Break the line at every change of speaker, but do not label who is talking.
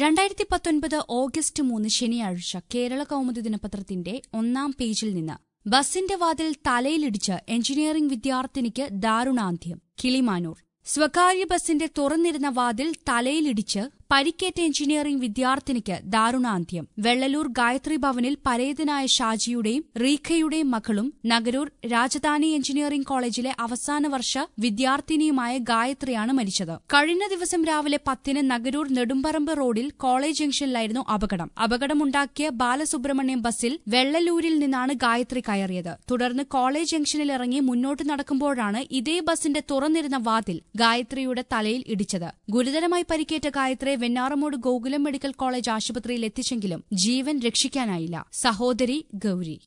രണ്ടായിരത്തി പത്തൊൻപത് ഓഗസ്റ്റ് മൂന്ന് ശനിയാഴ്ച കേരള കൗമുദി ദിനപത്രത്തിന്റെ ഒന്നാം പേജിൽ നിന്ന് ബസിന്റെ വാതിൽ തലയിലിടിച്ച് എഞ്ചിനീയറിംഗ് വിദ്യാർത്ഥിനിക്ക് ദാരുണാന്ത്യം കിളിമാനൂർ സ്വകാര്യ ബസിന്റെ തുറന്നിരുന്ന വാതിൽ തലയിലിടിച്ച് പരിക്കേറ്റ എഞ്ചിനീയറിംഗ് വിദ്യാർത്ഥിനിക്ക് ദാരുണാന്ത്യം വെള്ളലൂർ ഗായത്രി ഭവനിൽ പരേതനായ ഷാജിയുടെയും റീഖയുടെയും മകളും നഗരൂർ രാജധാനി എഞ്ചിനീയറിംഗ് കോളേജിലെ അവസാന വർഷ വിദ്യാർത്ഥിനിയുമായ ഗായത്രിയാണ് മരിച്ചത് കഴിഞ്ഞ ദിവസം രാവിലെ പത്തിന് നഗരൂർ നെടുമ്പറമ്പ് റോഡിൽ കോളേജ് ജംഗ്ഷനിലായിരുന്നു അപകടം അപകടമുണ്ടാക്കിയ ബാലസുബ്രഹ്മണ്യം ബസിൽ വെള്ളലൂരിൽ നിന്നാണ് ഗായത്രി കയറിയത് തുടർന്ന് കോളേജ് ജംഗ്ഷനിൽ ഇറങ്ങി മുന്നോട്ട് നടക്കുമ്പോഴാണ് ഇതേ ബസിന്റെ തുറന്നിരുന്ന വാതിൽ ഗായത്രിയുടെ തലയിൽ ഇടിച്ചത് ഗുരുതരമായി പരിക്കേറ്റ ഗായത്രിയെ വെഞ്ഞാറമൂട് ഗോകുലം മെഡിക്കൽ കോളേജ് ആശുപത്രിയിൽ എത്തിച്ചെങ്കിലും ജീവൻ രക്ഷിക്കാനായില്ല സഹോദരി ഗൌരി